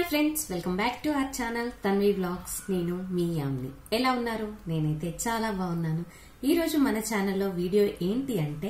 Hi friends welcome back to our channel Tanvi blogs నేను మీ యామ్ని ఎలా ఉన్నారు నేనైతే చాలా బాగున్నాను ఈ రోజు మన ఛానల్లో వీడియో ఏంటి అంటే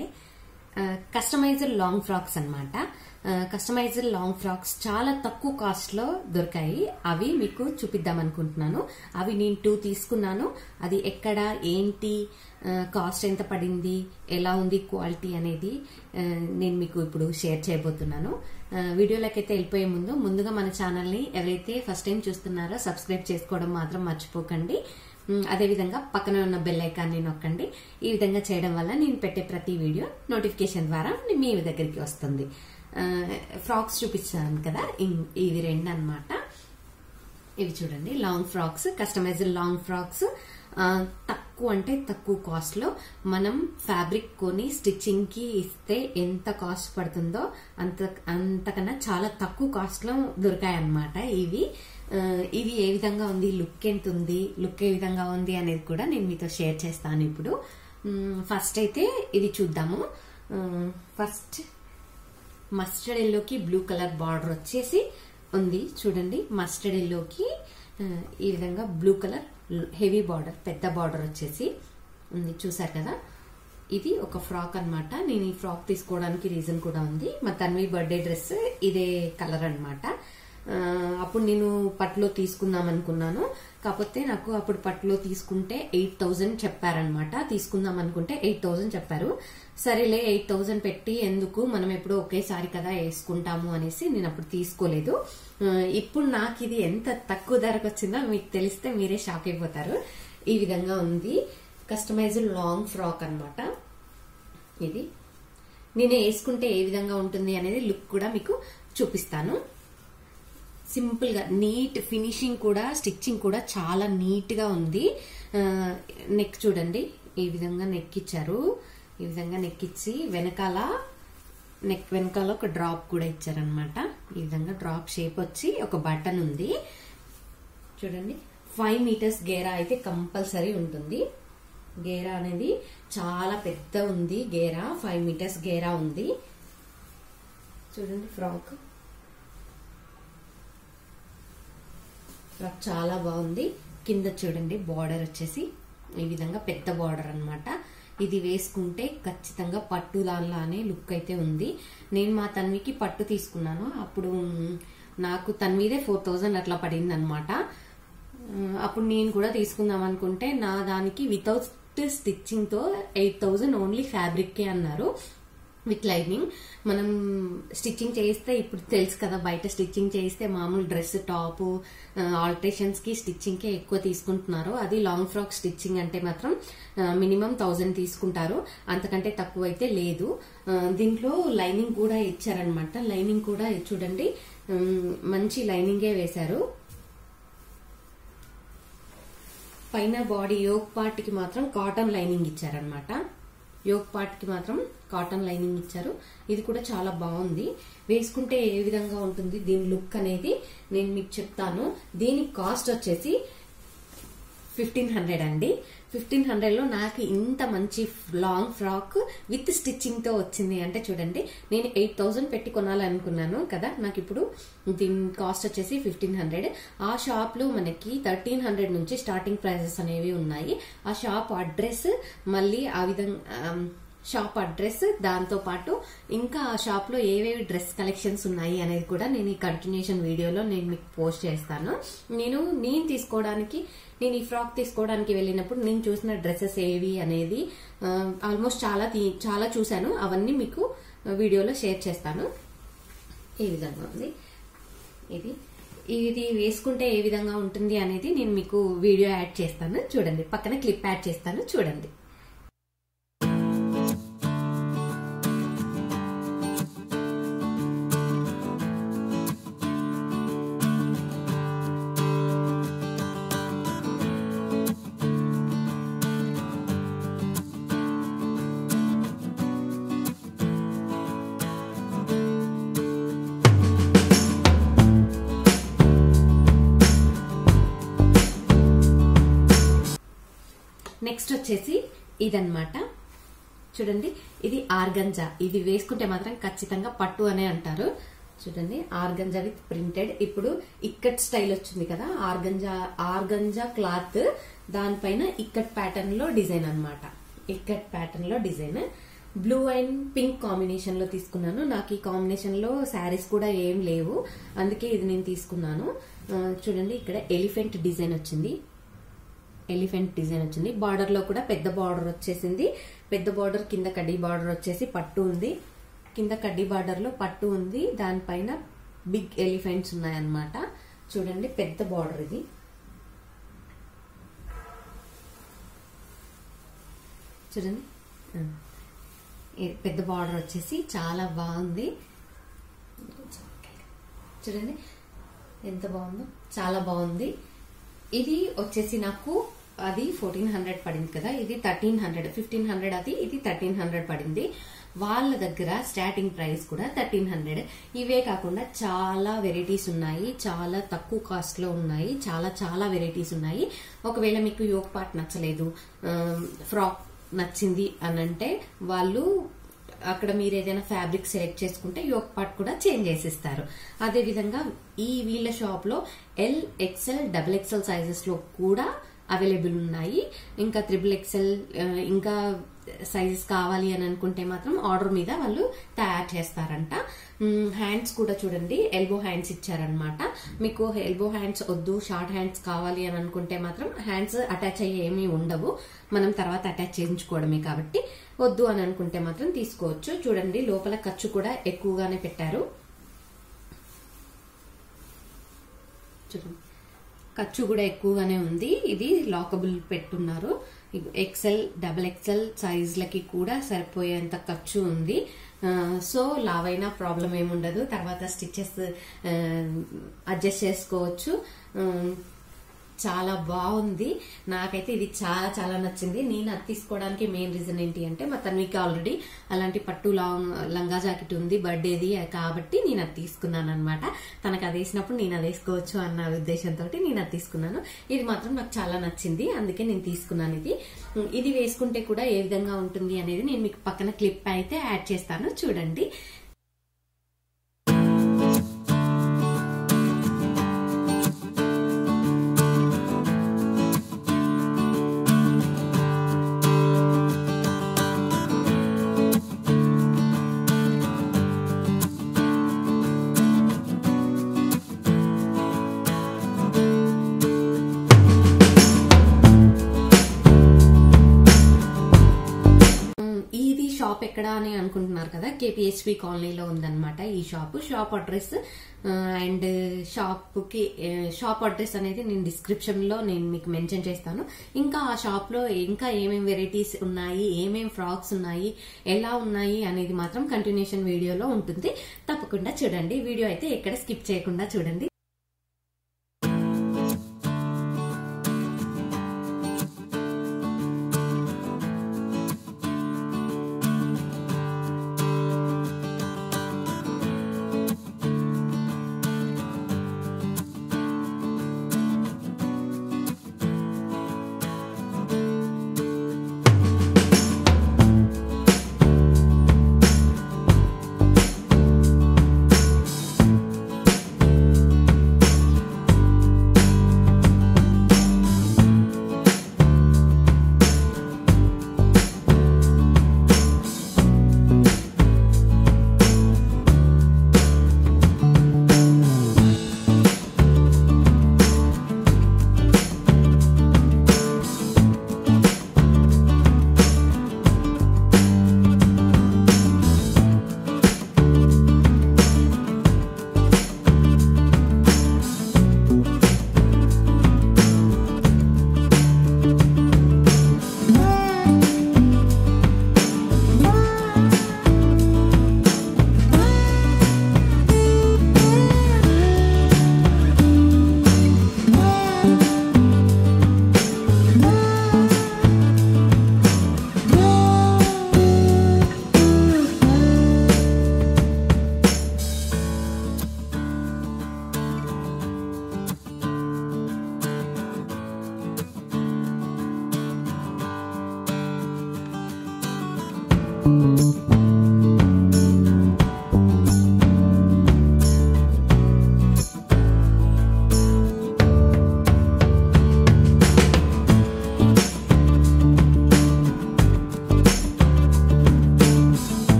కస్టమైజ్డ్ లాంగ్ ఫ్రాక్స్ అన్నమాట కస్టమైజ్డ్ లాంగ్ ఫ్రాక్స్ చాలా తక్కువ కాస్ట్ లో దొరికాయి అవి మీకు చూపిద్దాం అనుకుంటున్నాను అవి నేను టూ తీసుకున్నాను అది ఎక్కడ ఏంటి కాస్ట్ ఎంత పడింది ఎలా ఉంది క్వాలిటీ అనేది ఆ, నేను మీకు ఇప్పుడు షేర్ చేయబోతున్నాను ఆ, వీడియోలకైతే వెళ్ళిపోయే ముందు ముందుగా మన ఛానల్ని ఎవరైతే ఫస్ట్ టైం చూస్తున్నారో సబ్స్క్రైబ్ చేసుకోవడం మాత్రం మర్చిపోకండి ఉమ్, అదేవిధంగా పక్కన ఉన్న బెల్ ఐకాన్ని నొక్కండి ఈ విధంగా చేయడం వల్ల నేను పెట్టే ప్రతి వీడియో నోటిఫికేషన్ ద్వారా మీ దగ్గరికి వస్తుంది ఆ, ఫ్రాక్స్ చూపించాను కదా ఇం- ఇవి రెండు అన్నమాట ఇవి చూడండి long frocks customized long frocks ఆ, తక్కువ అంటే తక్కువ కాస్ట్ లో మనం ఫ్యాబ్రిక్ కొని స్టిచ్చింగ్ కి ఇస్తే ఎంత కాస్ట్ పడుతుందో అంత అంతకన్నా చాలా తక్కువ కాస్ట్ లో దొరికాయి అన్నమాట ఇవి ఆ, ఇవి ఏ విధంగా ఉంది లుక్ ఎంత ఉంది లుక్ ఏ విధంగా ఉంది అనేది కూడా నేను మీతో షేర్ చేస్తాను ఇప్పుడు ఫస్ట్ అయితే ఇది చూద్దాము ఫస్ట్ మస్టర్డ్ ఎల్లోకి బ్లూ కలర్ బార్డర్ వచ్చేసి ఉంది చూడండి మస్టర్డ్ ఎల్లోకి ఆ, ఈ విధంగా బ్లూ కలర్ హెవీ బార్డర్ పెద్ద బార్డర్ వచ్చేసి ఉంది చూసారు కదా ఇది ఒక ఫ్రాక్ అన్నమాట నేను ఈ ఫ్రాక్ తీసుకోవడానికి రీజన్ కూడా ఉంది మా తన్వి బర్త్డే డ్రెస్ ఇదే కలర్ అన్నమాట ఆ, అప్పుడు నేను పట్టులో తీసుకుందాం అనుకున్నాను కాకపోతే నాకు అప్పుడు పట్టులో తీసుకుంటే ఎయిట్ థౌజండ్ చెప్పారనమాట తీసుకుందాం అనుకుంటే ఎయిట్ థౌజండ్ చెప్పారు సరేలే ఎయిట్ థౌజండ్ పెట్టి ఎందుకు మనం ఎప్పుడో ఒకేసారి కదా వేసుకుంటాము అనేసి నేను అప్పుడు తీసుకోలేదు ఆ, ఇప్పుడు నాకు ఇది ఎంత తక్కువ ధరకు వచ్చిందో మీకు తెలిస్తే మీరే షాక్ అయిపోతారు ఈ విధంగా ఉంది కస్టమైజ్డ్ లాంగ్ ఫ్రాక్ అన్నమాట ఇది నేను వేసుకుంటే ఏ విధంగా ఉంటుంది అనేది లుక్ కూడా మీకు చూపిస్తాను సింపుల్ గా నీట్ ఫినిషింగ్ కూడా స్టిచ్చింగ్ కూడా చాలా నీట్ గా ఉంది నెక్ చూడండి ఈ విధంగా నెక్ ఇచ్చారు ఈ విధంగా నెక్ ఇచ్చి వెనకాల నెక్ వెనకాల ఒక డ్రాప్ కూడా ఇచ్చారనమాట ఈ విధంగా డ్రాప్ షేప్ వచ్చి ఒక బటన్ ఉంది చూడండి ఫైవ్ మీటర్స్ గేరా అయితే కంపల్సరీ ఉంటుంది గేరా అనేది చాలా పెద్ద ఉంది గేరా ఫైవ్ మీటర్స్ గేరా ఉంది చూడండి ఫ్రాక్ ఫ్రాక్ చాలా బాగుంది కింద చూడండి బార్డర్ వచ్చేసి ఈ విధంగా పెద్ద బార్డర్ అన్నమాట ఇది వేసుకుంటే ఖచ్చితంగా పట్టు దానిలానే లుక్ అయితే ఉంది నేను మా తన్వికి పట్టు తీసుకున్నాను అప్పుడు మ్, నాకు తన మీదే ఫోర్ థౌజండ్ అట్లా పడింది అనమాట అప్పుడు నేను కూడా తీసుకుందాం అనుకుంటే నా దానికి వితౌట్ స్టిచ్చింగ్ తో ఎయిట్ థౌజండ్ ఓన్లీ ఫ్యాబ్రిక్ కే అన్నారు విత్ లైనింగ్ మనం స్టిచ్చింగ్ చేయిస్తే ఇప్పుడు తెలుసు కదా బయట స్టిచ్చింగ్ చేయిస్తే మామూలు డ్రెస్ టాప్ ఆల్టరేషన్స్ కి స్టిచ్చింగ్ కే ఎక్కువ తీసుకుంటున్నారు అది లాంగ్ ఫ్రాక్ స్టిచ్చింగ్ అంటే మాత్రం మినిమం థౌజండ్ తీసుకుంటారు అంతకంటే తక్కువ అయితే లేదు ఆ, దీంట్లో లైనింగ్ కూడా ఇచ్చారనమాట లైనింగ్ కూడా చూడండి ఉమ్, మంచి లైనింగే వేశారు పైన బాడీ యోగ్ పార్ట్ కి మాత్రం కాటన్ లైనింగ్ ఇచ్చారనమాట యోగ్ పార్ట్ కి మాత్రం కాటన్ లైనింగ్ ఇచ్చారు ఇది కూడా చాలా బాగుంది వేసుకుంటే ఏ విధంగా ఉంటుంది దీని లుక్ అనేది నేను మీకు చెప్తాను దీని కాస్ట్ వచ్చేసి ఫిఫ్టీన్ హండ్రెడ్ అండి ఫిఫ్టీన్ హండ్రెడ్ లో నాకు ఇంత మంచి లాంగ్ ఫ్రాక్ విత్ స్టిచ్చింగ్ తో వచ్చింది అంటే చూడండి నేను ఎయిట్ థౌసండ్ పెట్టి కొనాలనుకున్నాను కదా నాకు ఇప్పుడు దీని కాస్ట్ వచ్చేసి ఫిఫ్టీన్ హండ్రెడ్ ఆ షాప్ లో మనకి థర్టీన్ హండ్రెడ్ నుంచి స్టార్టింగ్ ప్రైజెస్ అనేవి ఉన్నాయి ఆ షాప్ అడ్రస్ మళ్ళీ ఆ విధంగా ఆమ్, షాప్ అడ్రస్ దాంతో పాటు ఇంకా ఆ షాప్ లో ఏవేవి డ్రెస్ కలెక్షన్స్ ఉన్నాయి అనేది కూడా నేను ఈ కంటిన్యూషన్ వీడియోలో నేను మీకు పోస్ట్ చేస్తాను నేను నేను తీసుకోవడానికి నేను ఈ ఫ్రాక్ తీసుకోవడానికి వెళ్ళినప్పుడు నేను చూసిన డ్రెస్సెస్ ఏవి అనేది ఆల్మోస్ట్ చాలా తీ- చాలా చూశాను అవన్నీ మీకు వీడియోలో షేర్ చేస్తాను ఈ విధంగా ఉంది ఇది ఇది వేసుకుంటే ఏ విధంగా ఉంటుంది అనేది నేను మీకు వీడియో యాడ్ చేస్తాను చూడండి పక్కన క్లిప్ యాడ్ చేస్తాను చూడండి నెక్స్ట్ వచ్చేసి ఇదన్నమాట చూడండి ఇది ఆర్గంజా ఇది వేసుకుంటే మాత్రం ఖచ్చితంగా పట్టు అనే అంటారు చూడండి ఆర్గంజా విత్ ప్రింటెడ్ ఇప్పుడు ఇక్కట్ స్టైల్ వచ్చింది కదా ఆర్గంజా ఆర్గంజా క్లాత్ దానిపైన ఇక్కట్ ప్యాటర్న్ లో డిజైన్ అన్నమాట ఇక్కట్ ప్యాటర్న్ లో design blue and pink combination లో తీసుకున్నాను నాకు ఈ కాంబినేషన్ లో శారీస్ కూడా ఏం లేవు అందుకే ఇది నేను తీసుకున్నాను ఆ, చూడండి ఇక్కడ ఎలిఫెంట్ డిజైన్ వచ్చింది ఎలిఫెంట్ డిజైన్ వచ్చింది బార్డర్ లో కూడా పెద్ద బార్డర్ వచ్చేసింది పెద్ద బార్డర్ కింద కడ్డీ బార్డర్ వచ్చేసి పట్టు ఉంది కింద కడ్డీ బార్డర్ లో పట్టు ఉంది దానిపైన బిగ్ ఎలిఫెంట్స్ ఉన్నాయన్నమాట చూడండి పెద్ద బార్డర్ ఇది చూడండి ఆ. ఈ పెద్ద బార్డర్ వచ్చేసి చాలా బాగుంది చూడండి ఎంత బాగుందో చాలా బాగుంది ఇది వచ్చేసి నాకు అది ఫోర్టీన్ హండ్రెడ్ పడింది కదా ఇది థర్టీన్ హండ్రెడ్ ఫిఫ్టీన్ హండ్రెడ్ అది ఇది థర్టీన్ హండ్రెడ్ పడింది వాళ్ళ దగ్గర స్టార్టింగ్ ప్రైస్ కూడా థర్టీన్ హండ్రెడ్ ఇవే కాకుండా చాలా వెరైటీస్ ఉన్నాయి చాలా తక్కువ కాస్ట్ లో ఉన్నాయి చాలా చాలా వెరైటీస్ ఉన్నాయి ఒకవేళ మీకు యోగ్ పార్ట్ నచ్చలేదు ఫ్రాక్ నచ్చింది అని అంటే వాళ్ళు అక్కడ మీరు ఏదైనా ఫ్యాబ్రిక్ సెలెక్ట్ చేసుకుంటే యోక్ పార్ట్ కూడా చేంజ్ చేసిస్తారు అదే విధంగా ఈ వీళ్ళ షాప్ లో L XL double XL sizes లో కూడా అవైలబుల్ ఉన్నాయి ఇంకా త్రిబుల్ ఎక్సెల్ ఇంకా సైజెస్ కావాలి అని అనుకుంటే మాత్రం ఆర్డర్ మీద వాళ్ళు తయారు చేస్తారంట హ్యాండ్స్ కూడా చూడండి ఎల్బో హ్యాండ్స్ ఇచ్చారనమాట మీకు ఎల్బో హ్యాండ్స్ వద్దు షార్ట్ హ్యాండ్స్ కావాలి అని అనుకుంటే మాత్రం హ్యాండ్స్ అటాచ్ అయ్యి ఏమీ ఉండవు మనం తర్వాత అటాచ్ చేయించుకోవడమే కాబట్టి వద్దు అని అనుకుంటే మాత్రం తీసుకోవచ్చు చూడండి లోపల ఖర్చు కూడా ఎక్కువగానే పెట్టారు చూడండి ఖర్చు కూడా ఎక్కువగానే ఉంది ఇది లాకబుల్ పెట్టున్నారు ఎక్సెల్ డబల్ ఎక్సెల్ సైజ్లకి కూడా సరిపోయేంత ఖర్చు ఉంది ఆ, సో లావైనా ప్రాబ్లం ఏముండదు తర్వాత స్టిచెస్ అడ్జస్ట్ చేసుకోవచ్చు ఆ, చాలా బాగుంది నాకైతే ఇది చాలా చాలా నచ్చింది నేను అది తీసుకోవడానికి మెయిన్ రీజన్ ఏంటి అంటే మా తన్వికి ఆల్రెడీ అలాంటి పట్టు లాంగ్ లంగా జాకెట్ ఉంది బర్త్డేది కాబట్టి నేను అది తీసుకున్నాను అనమాట తనకు అది వేసినప్పుడు నేను అది వేసుకోవచ్చు అన్న ఉద్దేశంతో నేను అది తీసుకున్నాను ఇది మాత్రం నాకు చాలా నచ్చింది అందుకే నేను తీసుకున్నాను ఇది ఇది వేసుకుంటే కూడా ఏ విధంగా ఉంటుంది అనేది నేను మీకు పక్కన క్లిప్ అయితే యాడ్ చేస్తాను చూడండి మ్, ఇది షాప్ ఎక్కడ అని అనుకుంటున్నారు కదా కేపీహెచ్పి కాలనీలో ఉందన్నమాట ఈ shop shop address and shop కి ఆ, షాప్ అడ్రస్ అనేది నేను డిస్క్రిప్షన్ లో నేను మీకు మెన్షన్ చేస్తాను ఇంకా ఆ షాప్ లో ఇంకా ఏమేమి వెరైటీస్ ఉన్నాయి ఏమేమి ఫ్రాక్స్ ఉన్నాయి ఎలా ఉన్నాయి అనేది మాత్రం కంటిన్యూషన్ వీడియోలో ఉంటుంది తప్పకుండా చూడండి వీడియో అయితే ఎక్కడ స్కిప్ చేయకుండా చూడండి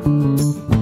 బాయ్